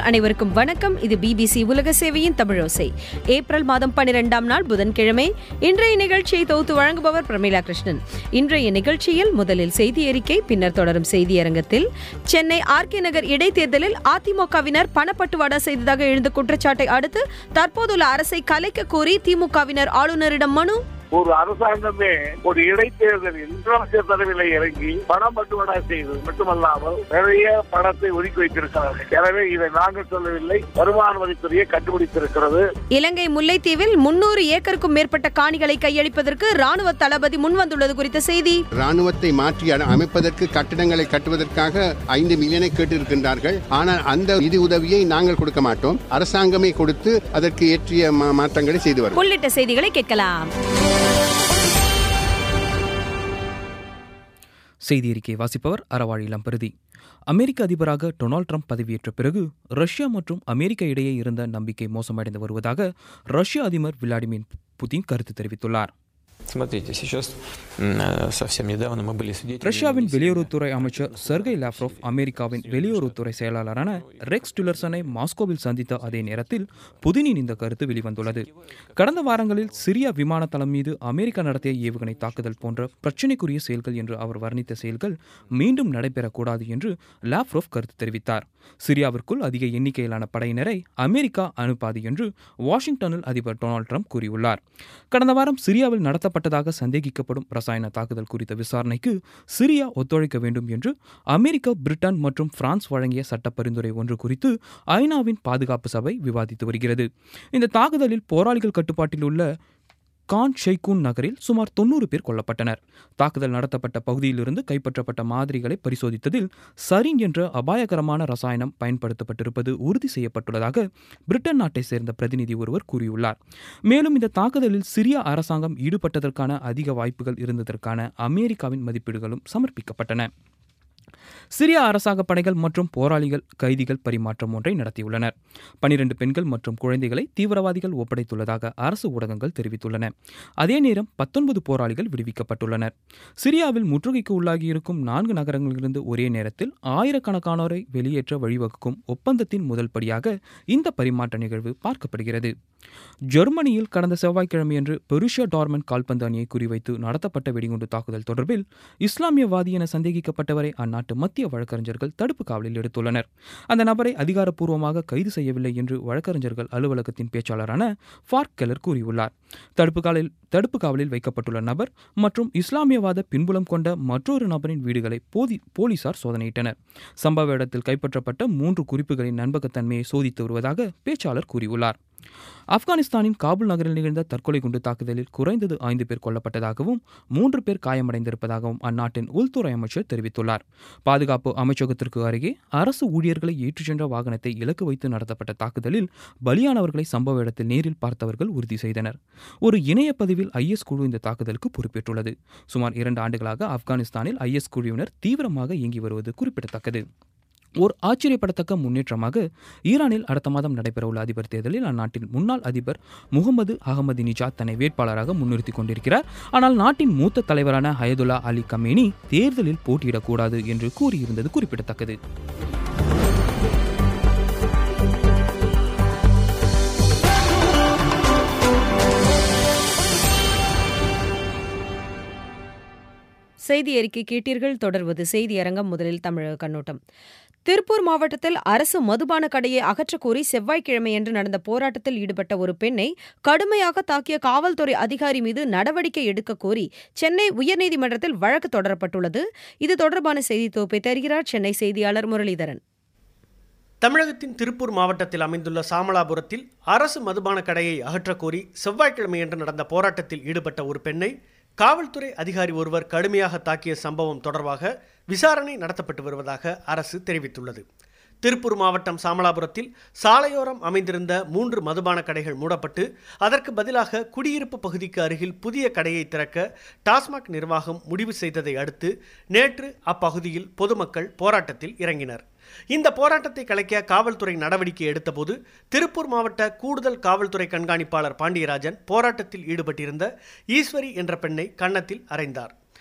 அனைவருக்கும் வணக்கம் இது பிபிசி உலக சேவையின் தமிழோசை ஏப்ரல் மாதம் பன்னிரெண்டாம் நாள் புதன்கிழமை இன்றைய நிகழ்ச்சியை தொகுத்து வழங்குபவர் பிரமிளா கிருஷ்ணன் இன்றைய நிகழ்ச்சியில் முதலில் செய்தி அறிக்கை பின்னர் தொடரும் செய்தியரங்கத்தில் சென்னை ஆர்கே நகர் இடைத்தேர்தலில் அதிமுகவினர் பணப்பட்டுவாடா செய்ததாக எழுந்த குற்றச்சாட்டை அடுத்து தற்போதுள்ள அரசை கலைக்க கோரி திமுகவினர் ஆளுநரிடம் மனு ஒரு அரசாங்கமே ஒரு இடைத்தேர்தலில் முதலமைச்சர் தலைமையில் இறங்கி பணம் பட்டுவடா செய்தது மட்டுமல்லாமல் நிறைய பணத்தை ஒதுக்கி வைத்திருக்கிறார்கள் எனவே இதை நாங்கள் சொல்லவில்லை வருமான வரித்துறையை கண்டுபிடித்திருக்கிறது இலங்கை முல்லைத்தீவில் முன்னூறு ஏக்கருக்கும் மேற்பட்ட காணிகளை கையளிப்பதற்கு ராணுவ தளபதி முன்வந்துள்ளது குறித்த செய்தி ராணுவத்தை மாற்றி அ- அமைப்பதற்கு கட்டிடங்களை கட்டுவதற்காக ஐந்து மில்லியனை கேட்டிருக்கின்றார்கள் ஆனால் அந்த நிதி உதவியை நாங்கள் கொடுக்க மாட்டோம் அரசாங்கமே கொடுத்து அதற்கு ஏற்றிய மா- மாற்றங்களை செய்து வரும் உள்ளிட்ட செய்திகளை கேட்கலாம் செய்தி அறிக்கை வாசிப்பவர் அறவாழி இளம்பருதி அமெரிக்க அதிபராக டொனால்ட் ட்ரம்ப் பதவியேற்ற பிறகு ரஷ்யா மற்றும் அமெரிக்க இடையே இருந்த நம்பிக்கை மோசமடைந்து வருவதாக ரஷ்ய அதிபர் விளாடிமிர் புதின் கருத்து தெரிவித்துள்ளார் Смотрите, сейчас м, э, совсем недавно мы были свидетелями... ரஷ்யாவின் வெளியுறவுத்துறை அமைச்சர் செர்கை லாப்ரோவ் அமெரிக்காவின் வெளியுறவுத்துறை செயலாளரான ரெக்ஸ் டில்லர்சனை மாஸ்கோவில் சந்தித்த அதே நேரத்தில் புதினின் இந்த கருத்து வெளிவந்துள்ளது கடந்த வாரங்களில் சிரியா விமான தளம் மீது அமெரிக்கா நடத்திய ஏவுகணை தாக்குதல் போன்ற பிரச்சினைக்குரிய செயல்கள் என்று அவர் வர்ணித்த செயல்கள் மீண்டும் நடைபெறக்கூடாது என்று லாப்ரோவ் கருத்து தெரிவித்தார் சிரியாவிற்குள் அதிக எண்ணிக்கையிலான படையினரை அமெரிக்கா அனுப்பாது என்று வாஷிங்டனில் அதிபர் டொனால்ட் ட்ரம்ப் கூறியுள்ளார் கடந்த வாரம் சிரியாவில் நடத்தப்பட்டதாக சந்தேகிக்கப்படும் ரசாயன தாக்குதல் குறித்த விசாரணைக்கு சிரியா ஒத்துழைக்க வேண்டும் என்று அமெரிக்கா பிரிட்டன் மற்றும் பிரான்ஸ் வழங்கிய சட்ட பரிந்துரை ஒன்று குறித்து ஐநாவின் பாதுகாப்பு சபை விவாதித்து வருகிறது இந்த தாக்குதலில் போராளிகள் கட்டுப்பாட்டில் உள்ள கான் ஷெய்கூன் நகரில் சுமார் தொண்ணூறு பேர் கொல்லப்பட்டனர் தாக்குதல் நடத்தப்பட்ட பகுதியிலிருந்து கைப்பற்றப்பட்ட மாதிரிகளை பரிசோதித்ததில் சரின் என்ற அபாயகரமான ரசாயனம் பயன்படுத்தப்பட்டிருப்பது உறுதி செய்யப்பட்டுள்ளதாக பிரிட்டன் நாட்டை சேர்ந்த பிரதிநிதி ஒருவர் கூறியுள்ளார் மேலும் இந்த தாக்குதலில் சிரியா அரசாங்கம் ஈடுபட்டதற்கான அதிக வாய்ப்புகள் இருந்ததற்கான அமெரிக்காவின் மதிப்பீடுகளும் சமர்ப்பிக்கப்பட்டன சிரியா அரசாங்க படைகள் மற்றும் போராளிகள் கைதிகள் பரிமாற்றம் ஒன்றை நடத்தியுள்ளனர் பனிரெண்டு பெண்கள் மற்றும் குழந்தைகளை தீவிரவாதிகள் ஒப்படைத்துள்ளதாக அரசு ஊடகங்கள் தெரிவித்துள்ளன அதே நேரம் பத்தொன்பது போராளிகள் விடுவிக்கப்பட்டுள்ளனர் சிரியாவில் முற்றுகைக்கு உள்ளாகியிருக்கும் நான்கு நகரங்களிலிருந்து ஒரே நேரத்தில் ஆயிரக்கணக்கானோரை வெளியேற்ற வழிவகுக்கும் ஒப்பந்தத்தின் முதல் படியாக இந்த பரிமாற்ற நிகழ்வு பார்க்கப்படுகிறது ஜெர்மனியில் கடந்த செவ்வாய்க்கிழமையன்று பெருஷியா டார்மன் கால்பந்து அணியை குறிவைத்து நடத்தப்பட்ட வெடிகுண்டு தாக்குதல் தொடர்பில் இஸ்லாமியவாதி என சந்தேகிக்கப்பட்டவரை அந்நாட்டு மத்திய வழக்கறிஞர்கள் தடுப்பு காவலில் எடுத்துள்ளனர் அந்த நபரை அதிகாரப்பூர்வமாக கைது செய்யவில்லை என்று வழக்கறிஞர்கள் அலுவலகத்தின் பேச்சாளரான ஃபார்க் கெல்லர் கூறியுள்ளார் தடுப்பு காலில் தடுப்பு காவலில் வைக்கப்பட்டுள்ள நபர் மற்றும் இஸ்லாமியவாத பின்புலம் கொண்ட மற்றொரு நபரின் வீடுகளை போதி போலீசார் சோதனையிட்டனர் சம்பவ இடத்தில் கைப்பற்றப்பட்ட மூன்று குறிப்புகளின் நம்பகத்தன்மையை சோதித்து வருவதாக பேச்சாளர் கூறியுள்ளார் ஆப்கானிஸ்தானின் காபூல் நகரில் நிகழ்ந்த தற்கொலை குண்டு தாக்குதலில் குறைந்தது ஐந்து பேர் கொல்லப்பட்டதாகவும் மூன்று பேர் காயமடைந்திருப்பதாகவும் அந்நாட்டின் உள்துறை அமைச்சர் தெரிவித்துள்ளார் பாதுகாப்பு அமைச்சகத்திற்கு அருகே அரசு ஊழியர்களை ஏற்றிச் சென்ற வாகனத்தை இலக்கு வைத்து நடத்தப்பட்ட தாக்குதலில் பலியானவர்களை சம்பவ இடத்தில் நேரில் பார்த்தவர்கள் உறுதி செய்தனர் ஒரு இணைய பதிவில் ஐஎஸ் குழு இந்த தாக்குதலுக்கு பொறுப்பேற்றுள்ளது சுமார் இரண்டு ஆண்டுகளாக ஆப்கானிஸ்தானில் ஐஎஸ் குழுவினர் தீவிரமாக இயங்கி வருவது குறிப்பிடத்தக்கது ஓர் ஆச்சரியப்படத்தக்க முன்னேற்றமாக ஈரானில் அடுத்த மாதம் நடைபெறவுள்ள அதிபர் தேர்தலில் அந்நாட்டின் முன்னாள் அதிபர் முகமது அகமது நிஜாத் தன்னை வேட்பாளராக முன்னிறுத்திக் கொண்டிருக்கிறார் ஆனால் நாட்டின் மூத்த தலைவரான ஹயதுல்லா அலி கமேனி தேர்தலில் போட்டியிடக்கூடாது என்று கூறியிருந்தது குறிப்பிடத்தக்கது செய்தி அறிக்கை கேட்டீர்கள் தொடர்வது செய்தி அரங்கம் முதலில் தமிழக கண்ணோட்டம் திருப்பூர் மாவட்டத்தில் அரசு மதுபான கடையை அகற்றக் கோரி செவ்வாய்க்கிழமையன்று நடந்த போராட்டத்தில் ஈடுபட்ட ஒரு பெண்ணை கடுமையாக தாக்கிய காவல்துறை அதிகாரி மீது நடவடிக்கை எடுக்க கோரி சென்னை உயர்நீதிமன்றத்தில் வழக்கு தொடரப்பட்டுள்ளது இது தொடர்பான செய்தி தொகுப்பை தருகிறார் சென்னை செய்தியாளர் முரளிதரன் தமிழகத்தின் திருப்பூர் மாவட்டத்தில் அமைந்துள்ள சாமலாபுரத்தில் அரசு மதுபான கடையை அகற்றக் கோரி செவ்வாய்க்கிழமையன்று நடந்த போராட்டத்தில் ஈடுபட்ட ஒரு பெண்ணை காவல்துறை அதிகாரி ஒருவர் கடுமையாக தாக்கிய சம்பவம் தொடர்பாக விசாரணை நடத்தப்பட்டு வருவதாக அரசு தெரிவித்துள்ளது திருப்பூர் மாவட்டம் சாமலாபுரத்தில் சாலையோரம் அமைந்திருந்த மூன்று மதுபான கடைகள் மூடப்பட்டு அதற்கு பதிலாக குடியிருப்பு பகுதிக்கு அருகில் புதிய கடையை திறக்க டாஸ்மாக் நிர்வாகம் முடிவு செய்ததை அடுத்து நேற்று அப்பகுதியில் பொதுமக்கள் போராட்டத்தில் இறங்கினர் இந்த போராட்டத்தை கலைக்க காவல்துறை நடவடிக்கை எடுத்தபோது திருப்பூர் மாவட்ட கூடுதல் காவல்துறை கண்காணிப்பாளர் பாண்டியராஜன் போராட்டத்தில் ஈடுபட்டிருந்த ஈஸ்வரி என்ற பெண்ணை கன்னத்தில் அறைந்தார்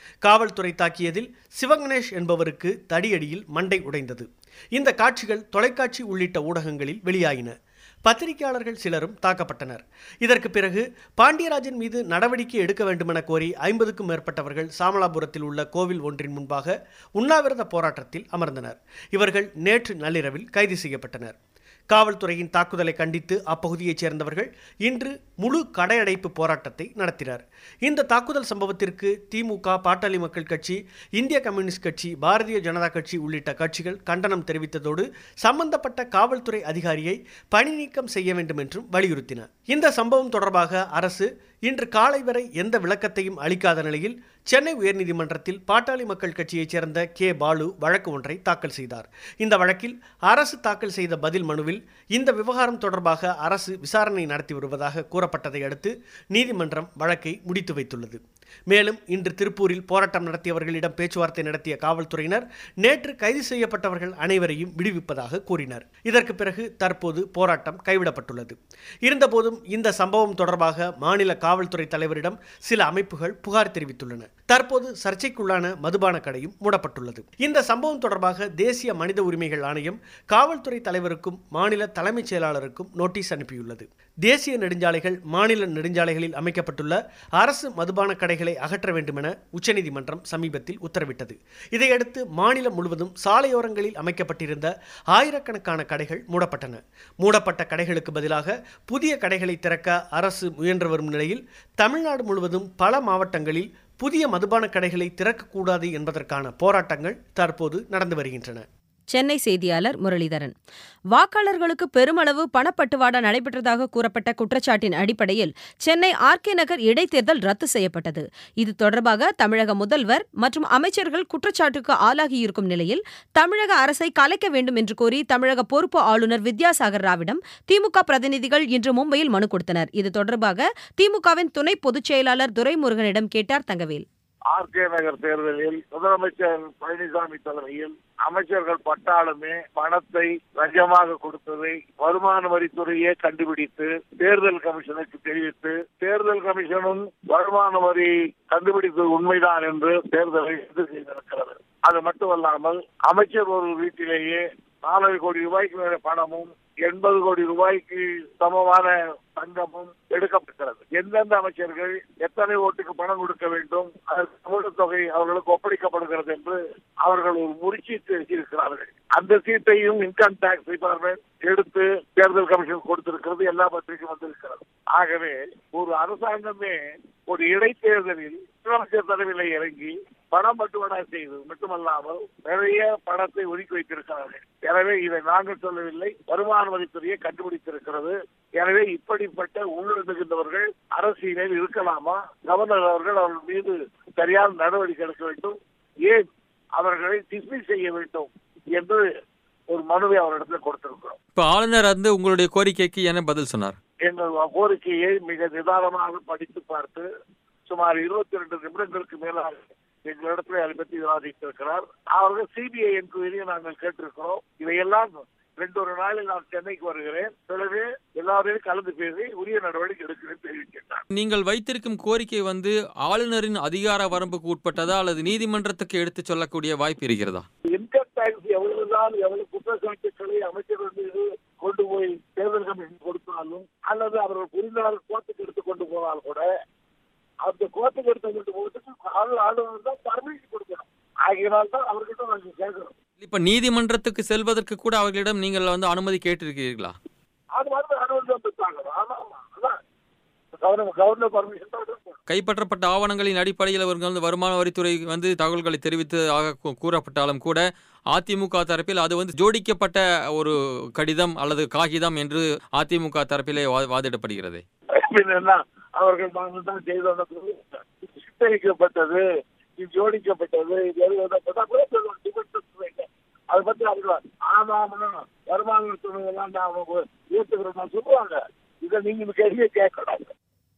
காவல்துறை தாக்கியதில் சிவகணேஷ் என்பவருக்கு தடியடியில் மண்டை உடைந்தது இந்த காட்சிகள் தொலைக்காட்சி உள்ளிட்ட ஊடகங்களில் வெளியாயின பத்திரிகையாளர்கள் சிலரும் தாக்கப்பட்டனர் இதற்கு பிறகு பாண்டியராஜன் மீது நடவடிக்கை எடுக்க வேண்டுமென கோரி ஐம்பதுக்கும் மேற்பட்டவர்கள் சாமலாபுரத்தில் உள்ள கோவில் ஒன்றின் முன்பாக உண்ணாவிரத போராட்டத்தில் அமர்ந்தனர் இவர்கள் நேற்று நள்ளிரவில் கைது செய்யப்பட்டனர் காவல்துறையின் தாக்குதலை கண்டித்து அப்பகுதியைச் சேர்ந்தவர்கள் இன்று முழு கடையடைப்பு போராட்டத்தை நடத்தினர் இந்த தாக்குதல் சம்பவத்திற்கு திமுக பாட்டாளி மக்கள் கட்சி இந்திய கம்யூனிஸ்ட் கட்சி பாரதிய ஜனதா கட்சி உள்ளிட்ட கட்சிகள் கண்டனம் தெரிவித்ததோடு சம்பந்தப்பட்ட காவல்துறை அதிகாரியை பணி நீக்கம் செய்ய வேண்டும் என்றும் வலியுறுத்தின இந்த சம்பவம் தொடர்பாக அரசு இன்று காலை வரை எந்த விளக்கத்தையும் அளிக்காத நிலையில் சென்னை உயர்நீதிமன்றத்தில் பாட்டாளி மக்கள் கட்சியைச் சேர்ந்த கே பாலு வழக்கு ஒன்றை தாக்கல் செய்தார் இந்த வழக்கில் அரசு தாக்கல் செய்த பதில் மனுவில் இந்த விவகாரம் தொடர்பாக அரசு விசாரணை நடத்தி வருவதாக கூறப்பட்டதை அடுத்து நீதிமன்றம் வழக்கை முடித்து வைத்துள்ளது மேலும் இன்று திருப்பூரில் போராட்டம் நடத்தியவர்களிடம் பேச்சுவார்த்தை நடத்திய காவல்துறையினர் நேற்று கைது செய்யப்பட்டவர்கள் அனைவரையும் விடுவிப்பதாக கூறினர் இதற்கு பிறகு தற்போது போராட்டம் கைவிடப்பட்டுள்ளது இருந்தபோதும் இந்த சம்பவம் தொடர்பாக மாநில காவல்துறை தலைவரிடம் சில அமைப்புகள் புகார் தெரிவித்துள்ளன தற்போது சர்ச்சைக்குள்ளான மதுபான கடையும் மூடப்பட்டுள்ளது இந்த சம்பவம் தொடர்பாக தேசிய மனித உரிமைகள் ஆணையம் காவல்துறை தலைவருக்கும் மாநில தலைமைச் செயலாளருக்கும் நோட்டீஸ் அனுப்பியுள்ளது தேசிய நெடுஞ்சாலைகள் மாநில நெடுஞ்சாலைகளில் அமைக்கப்பட்டுள்ள அரசு மதுபான கடைகளை அகற்ற வேண்டுமென உச்சநீதிமன்றம் சமீபத்தில் உத்தரவிட்டது இதையடுத்து மாநிலம் முழுவதும் சாலையோரங்களில் அமைக்கப்பட்டிருந்த ஆயிரக்கணக்கான கடைகள் மூடப்பட்டன மூடப்பட்ட கடைகளுக்கு பதிலாக புதிய கடைகளை திறக்க அரசு முயன்று வரும் நிலையில் தமிழ்நாடு முழுவதும் பல மாவட்டங்களில் புதிய மதுபான கடைகளை திறக்கக்கூடாது என்பதற்கான போராட்டங்கள் தற்போது நடந்து வருகின்றன சென்னை செய்தியாளர் முரளிதரன் வாக்காளர்களுக்கு பெருமளவு பணப்பட்டுவாடா நடைபெற்றதாக கூறப்பட்ட குற்றச்சாட்டின் அடிப்படையில் சென்னை ஆர்கே நகர் இடைத்தேர்தல் ரத்து செய்யப்பட்டது இது தொடர்பாக தமிழக முதல்வர் மற்றும் அமைச்சர்கள் குற்றச்சாட்டுக்கு ஆளாகியிருக்கும் நிலையில் தமிழக அரசை கலைக்க வேண்டும் என்று கோரி தமிழக பொறுப்பு ஆளுநர் வித்யாசாகர் ராவிடம் திமுக பிரதிநிதிகள் இன்று மும்பையில் மனு கொடுத்தனர் இது தொடர்பாக திமுகவின் துணை பொதுச் செயலாளர் துரைமுருகனிடம் கேட்டார் தங்கவேல் ஆர் கே நகர் தேர்தலில் முதலமைச்சர் பழனிசாமி தலைமையில் அமைச்சர்கள் பட்டாலுமே பணத்தை லஞ்சமாக கொடுத்ததை வருமான வரித்துறையே கண்டுபிடித்து தேர்தல் கமிஷனுக்கு தெரிவித்து தேர்தல் கமிஷனும் வருமான வரி கண்டுபிடித்தது உண்மைதான் என்று தேர்தலை ரத்து செய்திருக்கிறது அது மட்டுமல்லாமல் அமைச்சர் ஒரு வீட்டிலேயே நாலரை கோடி ரூபாய்க்கு மேல பணமும் எண்பது கோடி ரூபாய்க்கு சமமான தங்கமும் எடுக்கப்பட்டது எந்தெந்த அமைச்சர்கள் எத்தனை ஓட்டுக்கு பணம் கொடுக்க வேண்டும் அதற்கு தொகை அவர்களுக்கு ஒப்படைக்கப்படுகிறது என்று அவர்கள் ஒரு முறிச்சீட்டு எழுதியிருக்கிறார்கள் அந்த சீட்டையும் இன்கம் டாக்ஸ் டிபார்ட்மெண்ட் எடுத்து தேர்தல் கமிஷன் கொடுத்திருக்கிறது எல்லா பத்திரிகையும் வந்திருக்கிறது ஆகவே ஒரு அரசாங்கமே ஒரு இடைத்தேர்தலில் முதலமைச்சர் தலைமையில் இறங்கி பணம் பட்டுவடா செய்தது மட்டுமல்லாமல் நிறைய பணத்தை ஒதுக்கி வைத்திருக்கிறார்கள் எனவே இதை நாங்கள் சொல்லவில்லை வருமான வரித்துறையை கண்டுபிடித்திருக்கிறது எனவே இப்படிப்பட்ட உள்ளிருந்துகின்றவர்கள் அரசியலில் இருக்கலாமா கவர்னர் அவர்கள் அவர்கள் மீது சரியான நடவடிக்கை எடுக்க வேண்டும் ஏன் அவர்களை டிஸ்மிஸ் செய்ய வேண்டும் என்று ஒரு மனுவை அவரிடத்தில் கொடுத்திருக்கிறோம் இப்போ ஆளுநர் வந்து உங்களுடைய கோரிக்கைக்கு என்ன பதில் சொன்னார் எங்கள் கோரிக்கையை மிக நிதானமாக படித்து பார்த்து சுமார் இருபத்தி ரெண்டு நிமிடங்களுக்கு மேலாக எங்களிடத்தில் அதை பற்றி விவாதித்திருக்கிறார் அவர்கள் சிபிஐ என்கொயரியை நாங்கள் கேட்டிருக்கிறோம் இதையெல்லாம் ரெண்டு ஒரு நாளில் நான் சென்னைக்கு வருகிறேன் பிறகு எல்லாரையும் கலந்து பேசி உரிய நடவடிக்கை எடுக்கிறேன் தெரிவிக்கின்றார் நீங்கள் வைத்திருக்கும் கோரிக்கை வந்து ஆளுநரின் அதிகார வரம்புக்கு உட்பட்டதா அல்லது நீதிமன்றத்துக்கு எடுத்து சொல்லக்கூடிய வாய்ப்பு இருக்கிறதா இன்கம் டாக்ஸ் எவ்வளவுதான் எவ்வளவு குற்றச்சாட்டுக்களை அமைச்சர்கள் மீது கொண்டு போய் தேர்தல் கமிஷன் கொடுத்தாலும் அல்லது அவர்கள் புரிந்தால் கோர்ட்டுக்கு எடுத்து கொண்டு போனால் கூட அந்த கோர்ட்டுக்கு எடுத்து கொண்டு போகிறதுக்கு ஆளு ஆளுநர் தான் பர்மிஷன் கொடுக்கணும் ஆகியனால் தான் அவர்கிட்ட நாங்கள் கேட்கிறோம் இப்ப நீதிமன்றத்துக்கு செல்வதற்கு கூட அவர்களிடம் நீங்கள் வந்து அனுமதி கேட்டிருக்கிறீர்களா அது மாதிரி அனுமதி வந்துட்டாங்க ஆமா ஆமா அதான் கவர்னர் கவர்னர் பர்மிஷன் தான் எடுக்கணும். கைப்பற்றப்பட்ட ஆவணங்களின் அடிப்படையில் அவர்கள் வந்து வருமான வரித்துறை வந்து தகவல்களை தெரிவித்து ஆக கூ- கூறப்பட்டாலும் கூட அதிமுக தரப்பில் அது வந்து ஜோடிக்கப்பட்ட ஒரு கடிதம் அல்லது காகிதம் என்று அதிமுக தரப்பிலே வா- வாதிடப்படுகிறது பின்ன என்ன அவர்கள் நாங்கள் தான் செய்தோம் சித்தரிக்கப்பட்டது இது ஜோடிக்கப்பட்டது இது எழுதப்பட்டது அப்படியே சொல்லுவாங்க டிபெண்ட் வைக்க அதை பத்தி அவர்கள் ஆமா ஆமா வருமான துணை எல்லாம் நான் ஏற்றுக்கிறேன் சொல்லுவாங்க இதை நீங்க கேள்வியே கேட்கக்கூடாது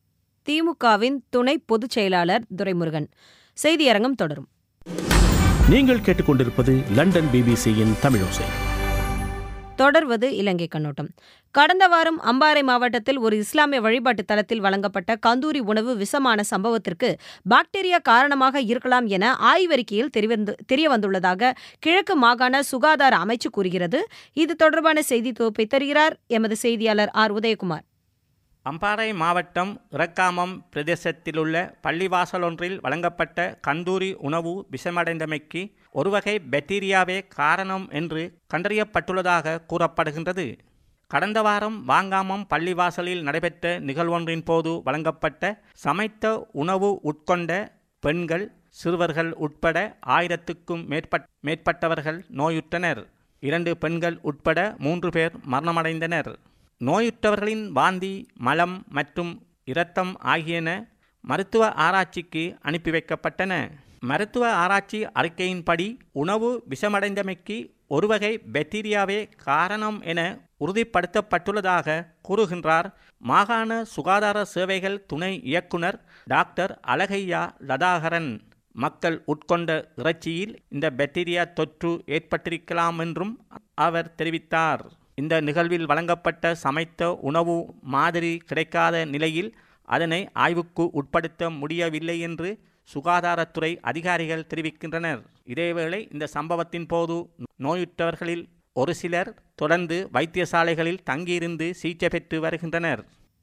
திமுகவின் துணை பொதுச் செயலாளர் துரைமுருகன் செய்தியரங்கம் தொடரும் நீங்கள் கேட்டுக்கொண்டிருப்பது லண்டன் பிபிசியின் தமிழோசை தொடர்வது இலங்கை கண்ணோட்டம் கடந்த வாரம் அம்பாறை மாவட்டத்தில் ஒரு இஸ்லாமிய வழிபாட்டு தலத்தில் வழங்கப்பட்ட கந்தூரி உணவு விஷமான சம்பவத்திற்கு பாக்டீரியா காரணமாக இருக்கலாம் என ஆய்வறிக்கையில் தெரிவந்து தெரியவந்துள்ளதாக கிழக்கு மாகாண சுகாதார அமைச்சு கூறுகிறது இது தொடர்பான செய்தி தொகுப்பை தருகிறார் எமது செய்தியாளர் ஆர் உதயகுமார் அம்பாறை மாவட்டம் இறக்காமம் பிரதேசத்திலுள்ள பள்ளிவாசல் ஒன்றில் வழங்கப்பட்ட கந்தூரி உணவு விஷமடைந்தமைக்கு ஒரு வகை பாக்டீரியாவே காரணம் என்று கண்டறியப்பட்டுள்ளதாக கூறப்படுகின்றது கடந்த வாரம் வாங்காமம் பள்ளிவாசலில் நடைபெற்ற நிகழ்வொன்றின் போது வழங்கப்பட்ட சமைத்த உணவு உட்கொண்ட பெண்கள் சிறுவர்கள் உட்பட ஆயிரத்துக்கும் மேற்பட் மேற்பட்டவர்கள் நோயுற்றனர் இரண்டு பெண்கள் உட்பட மூன்று பேர் மரணமடைந்தனர் நோயுற்றவர்களின் வாந்தி மலம் மற்றும் இரத்தம் ஆகியன மருத்துவ ஆராய்ச்சிக்கு அனுப்பி வைக்கப்பட்டன மருத்துவ ஆராய்ச்சி அறிக்கையின்படி உணவு விஷமடைந்தமைக்கு ஒரு வகை பாக்டீரியாவே காரணம் என உறுதிப்படுத்தப்பட்டுள்ளதாக கூறுகின்றார் மாகாண சுகாதார சேவைகள் துணை இயக்குனர் டாக்டர் அழகையா லதாகரன் மக்கள் உட்கொண்ட இறைச்சியில் இந்த பாக்டீரியா தொற்று ஏற்பட்டிருக்கலாம் என்றும் அவர் தெரிவித்தார் இந்த நிகழ்வில் வழங்கப்பட்ட சமைத்த உணவு மாதிரி கிடைக்காத நிலையில் அதனை ஆய்வுக்கு உட்படுத்த முடியவில்லை என்று சுகாதாரத்துறை அதிகாரிகள் தெரிவிக்கின்றனர் இதேவேளை இந்த சம்பவத்தின் போது நோயுற்றவர்களில் ஒரு சிலர் தொடர்ந்து வைத்தியசாலைகளில் தங்கியிருந்து சிகிச்சை பெற்று வருகின்றனர்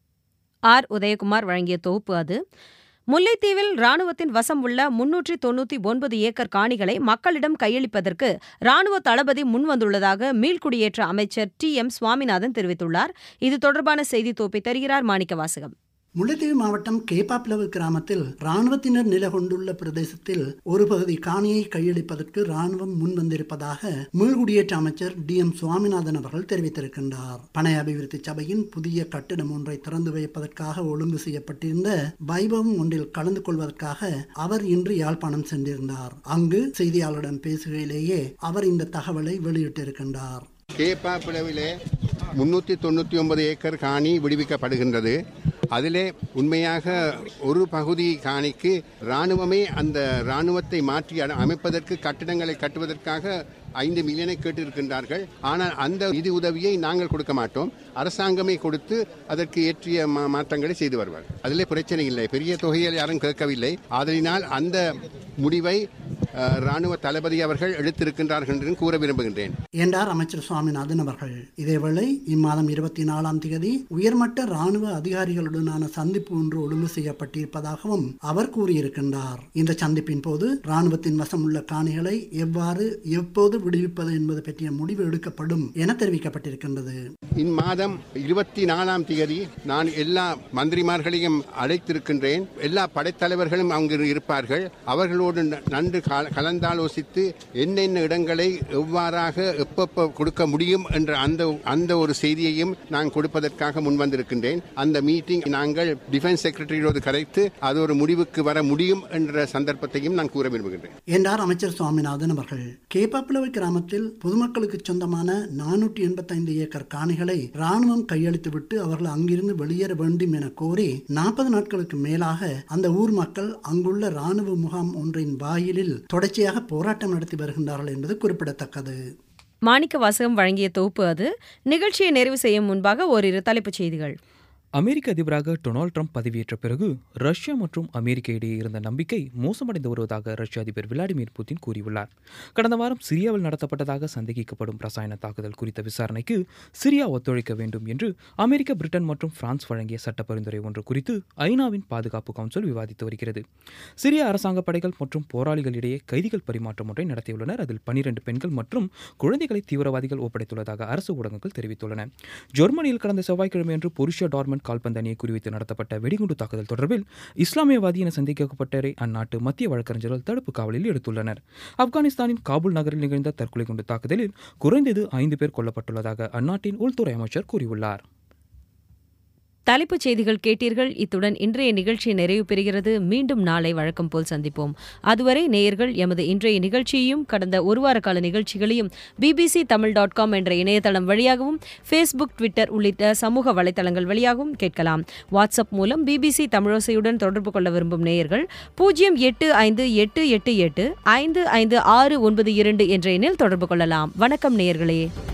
ஆர் உதயகுமார் வழங்கிய தொகுப்பு அது முல்லைத்தீவில் ராணுவத்தின் வசம் உள்ள முன்னூற்றி தொன்னூற்றி ஒன்பது ஏக்கர் காணிகளை மக்களிடம் கையளிப்பதற்கு ராணுவ தளபதி முன்வந்துள்ளதாக மீள்குடியேற்ற அமைச்சர் டி எம் சுவாமிநாதன் தெரிவித்துள்ளார் இது தொடர்பான செய்தி தொகுப்பை தருகிறார் மாணிக்க வாசகம் முல்லைத்தீவு மாவட்டம் கேப்பாப்பிளவு கிராமத்தில் ராணுவத்தினர் நில கொண்டுள்ள பிரதேசத்தில் ஒரு பகுதி காணியை கையளிப்பதற்கு ராணுவம் முன்வந்திருப்பதாக மீள்குடியேற்ற அமைச்சர் டி எம் சுவாமிநாதன் அவர்கள் தெரிவித்திருக்கின்றார் பனை அபிவிருத்தி சபையின் புதிய கட்டிடம் ஒன்றை திறந்து வைப்பதற்காக ஒழுங்கு செய்யப்பட்டிருந்த வைபவம் ஒன்றில் கலந்து கொள்வதற்காக அவர் இன்று யாழ்ப்பாணம் சென்றிருந்தார் அங்கு செய்தியாளரிடம் பேசுகையிலேயே அவர் இந்த தகவலை வெளியிட்டிருக்கின்றார் கேப்பாப்பிளவிலே முன்னூற்றி தொண்ணூற்றி ஒன்பது ஏக்கர் காணி விடுவிக்கப்படுகின்றது அதிலே உண்மையாக ஒரு பகுதி காணிக்கு இராணுவமே அந்த இராணுவத்தை மாற்றி அட- அமைப்பதற்கு கட்டிடங்களை கட்டுவதற்காக ஐந்து மில்லியனை கேட்டிருக்கின்றார்கள் ஆனால் அந்த நிதி உதவியை நாங்கள் கொடுக்க மாட்டோம் அரசாங்கமே கொடுத்து அதற்கு ஏற்றிய மா- மாற்றங்களை செய்து வருவார் அதிலே பிரச்சனை இல்லை பெரிய தொகையை யாரும் கேட்கவில்லை ஆதலினால் அந்த முடிவை அஹ், இராணுவ தளபதி அவர்கள் எடுத்திருக்கின்றார்கள் என்று கூற விரும்புகின்றேன் என்றார் அமைச்சர் சுவாமிநாதன் அவர்கள் இதேவேளை இம்மாதம் இருபத்தி நாலாம் தேதி உயர்மட்ட ராணுவ அதிகாரிகளுடனான சந்திப்பு ஒன்று ஒழுங்கு செய்யப்பட்டிருப்பதாகவும் அவர் கூறியிருக்கின்றார் இந்த சந்திப்பின் போது ராணுவத்தின் வசம் உள்ள காணிகளை எவ்வாறு எப்போது விடுவிப்பது என்பது பற்றிய முடிவு எடுக்கப்படும் என தெரிவிக்கப்பட்டிருக்கின்றது இம்மாதம் இருபத்தி நாலாம் தேதி நான் எல்லா மந்திரிமார்களையும் அழைத்திருக்கின்றேன் எல்லா படைத்தலைவர்களும் அங்கு இருப்பார்கள் அவர்களோடு ந- நன்கு கல- கலந்தாலோசித்து என்னென்ன இடங்களை எவ்வாறாக எப்பப்ப கொடுக்க முடியும் என்ற அந்த அந்த ஒரு செய்தியையும் நான் கொடுப்பதற்காக முன்வந்திருக்கின்றேன் அந்த மீட்டிங் நாங்கள் டிஃபென்ஸ் செக்ரட்டரியோடு கரைத்து அது ஒரு முடிவுக்கு வர முடியும் என்ற சந்தர்ப்பத்தையும் நான் கூற விரும்புகின்றேன் என்றார் அமைச்சர் சுவாமிநாதன் அவர்கள் கேப்பாப்பிளவை கிராமத்தில் பொதுமக்களுக்கு சொந்தமான நானூற்றி எண்பத்தைந்து ஏக்கர் காணிகளை ராணுவம் கையளித்துவிட்டு அவர்கள் அங்கிருந்து வெளியேற வேண்டும் என கோரி நாற்பது நாட்களுக்கு மேலாக அந்த ஊர் மக்கள் அங்குள்ள ராணுவ முகாம் ஒன்றின் வாயிலில் தொடர்ச்சியாக போராட்டம் நடத்தி வருகின்றார்கள் என்பது குறிப்பிடத்தக்கது மாணிக்க வாசகம் வழங்கிய தொகுப்பு அது நிகழ்ச்சியை நிறைவு செய்யும் முன்பாக ஓரிரு தலைப்புச் செய்திகள் அமெரிக்க அதிபராக டொனால்ட் ட்ரம்ப் பதவியேற்ற பிறகு ரஷ்யா மற்றும் அமெரிக்க இடையே இருந்த நம்பிக்கை மோசமடைந்து வருவதாக ரஷ்ய அதிபர் விளாடிமிர் புதின் கூறியுள்ளார் கடந்த வாரம் சிரியாவில் நடத்தப்பட்டதாக சந்தேகிக்கப்படும் ரசாயன தாக்குதல் குறித்த விசாரணைக்கு சிரியா ஒத்துழைக்க வேண்டும் என்று அமெரிக்க பிரிட்டன் மற்றும் பிரான்ஸ் வழங்கிய சட்ட பரிந்துரை ஒன்று குறித்து ஐநாவின் பாதுகாப்பு கவுன்சில் விவாதித்து வருகிறது சிரிய அரசாங்க படைகள் மற்றும் போராளிகளிடையே கைதிகள் பரிமாற்றம் ஒன்றை நடத்தியுள்ளனர் அதில் பனிரெண்டு பெண்கள் மற்றும் குழந்தைகளை தீவிரவாதிகள் ஒப்படைத்துள்ளதாக அரசு ஊடகங்கள் தெரிவித்துள்ளன ஜெர்மனியில் கடந்த செவ்வாய்க்கிழமையன்று பொருஷியா டார்மண்ட் கால்பந்து அணியை குறிவைத்து நடத்தப்பட்ட வெடிகுண்டு தாக்குதல் தொடர்பில் இஸ்லாமியவாதி என சந்தேகிக்கப்பட்டவரை அந்நாட்டு மத்திய வழக்கறிஞர்கள் தடுப்பு காவலில் எடுத்துள்ளனர் ஆப்கானிஸ்தானின் காபூல் நகரில் நிகழ்ந்த தற்கொலை குண்டு தாக்குதலில் குறைந்தது ஐந்து பேர் கொல்லப்பட்டுள்ளதாக அந்நாட்டின் உள்துறை அமைச்சர் கூறியுள்ளார் தலைப்புச் செய்திகள் கேட்டீர்கள் இத்துடன் இன்றைய நிகழ்ச்சி நிறைவு பெறுகிறது மீண்டும் நாளை வழக்கம் போல் சந்திப்போம் அதுவரை நேயர்கள் எமது இன்றைய நிகழ்ச்சியையும் கடந்த ஒரு வார கால நிகழ்ச்சிகளையும் பிபிசி தமிழ் டாட் காம் என்ற இணையதளம் வழியாகவும் ஃபேஸ்புக் ட்விட்டர் உள்ளிட்ட சமூக வலைதளங்கள் வழியாகவும் கேட்கலாம் வாட்ஸ்அப் மூலம் பிபிசி தமிழோசையுடன் தொடர்பு கொள்ள விரும்பும் நேயர்கள் பூஜ்ஜியம் எட்டு ஐந்து எட்டு எட்டு எட்டு ஐந்து ஐந்து ஆறு ஒன்பது இரண்டு என்ற எண்ணில் தொடர்பு கொள்ளலாம் வணக்கம் நேயர்களே